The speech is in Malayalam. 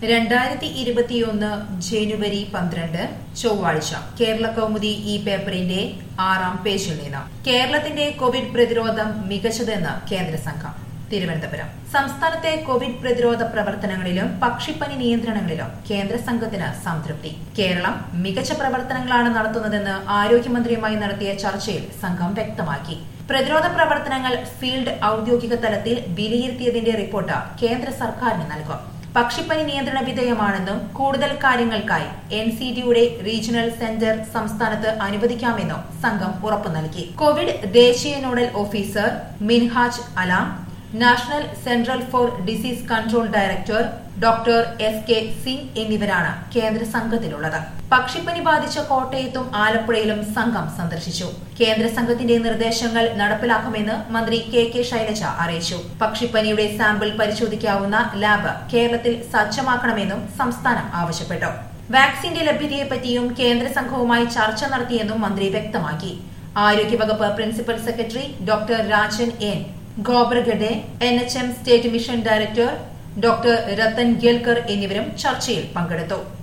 രണ്ടായിരത്തി ഇരുപത്തിയൊന്ന് ജനുവരി പന്ത്രണ്ട് ചൊവ്വാഴ്ച കേരള കൗമുദി ഈ പേപ്പറിന്റെ ആറാം പേജിൽ നിന്ന് കേരളത്തിന്റെ കോവിഡ് പ്രതിരോധം മികച്ചതെന്ന് കേന്ദ്ര സംഘം തിരുവനന്തപുരം സംസ്ഥാനത്തെ കോവിഡ് പ്രതിരോധ പ്രവർത്തനങ്ങളിലും പക്ഷിപ്പനി നിയന്ത്രണങ്ങളിലും കേന്ദ്ര സംഘത്തിന് സംതൃപ്തി കേരളം മികച്ച പ്രവർത്തനങ്ങളാണ് നടത്തുന്നതെന്ന് ആരോഗ്യമന്ത്രിയുമായി നടത്തിയ ചർച്ചയിൽ സംഘം വ്യക്തമാക്കി പ്രതിരോധ പ്രവർത്തനങ്ങൾ ഫീൽഡ് ഔദ്യോഗിക തലത്തിൽ വിലയിരുത്തിയതിന്റെ റിപ്പോർട്ട് കേന്ദ്ര സർക്കാരിന് നൽകും പക്ഷിപ്പനി നിയന്ത്രണ വിധേയമാണെന്നും കൂടുതൽ കാര്യങ്ങൾക്കായി എൻ സി ഡിയുടെ റീജിയണൽ സെന്റർ സംസ്ഥാനത്ത് അനുവദിക്കാമെന്നും സംഘം ഉറപ്പു നൽകി കോവിഡ് ദേശീയ nodal officer Minhaj Alam national central for disease control director doctor S K Singh എന്നിവരാണ് കേന്ദ്ര സംഘത്തിലുള്ളത് പക്ഷിപ്പനി ബാധിച്ച കോട്ടയത്തും ആലപ്പുഴയിലും സംഘം സന്ദർശിച്ചു കേന്ദ്ര സംഘത്തിന്റെ നിർദ്ദേശങ്ങൾ നടപ്പിലാക്കുമെന്ന് മന്ത്രി കെ കെ ശൈലജ അറിയിച്ചു പക്ഷിപ്പനിയുടെ സാമ്പിൾ പരിശോധിക്കാവുന്ന ലാബ് കേരളത്തിൽ സജ്ജമാക്കണമെന്നും സംസ്ഥാനം ആവശ്യപ്പെട്ടു വാക്സിന്റെ ലഭ്യതയെപ്പറ്റിയും കേന്ദ്ര സംഘവുമായി ചർച്ച നടത്തിയെന്നും മന്ത്രി വ്യക്തമാക്കി ആരോഗ്യവകുപ്പ് principal secretary doctor Rajan N Khobragade N H M state mission director doctor Rathan Kelkar എന്നിവരും ചർച്ചയിൽ പങ്കെടുത്തു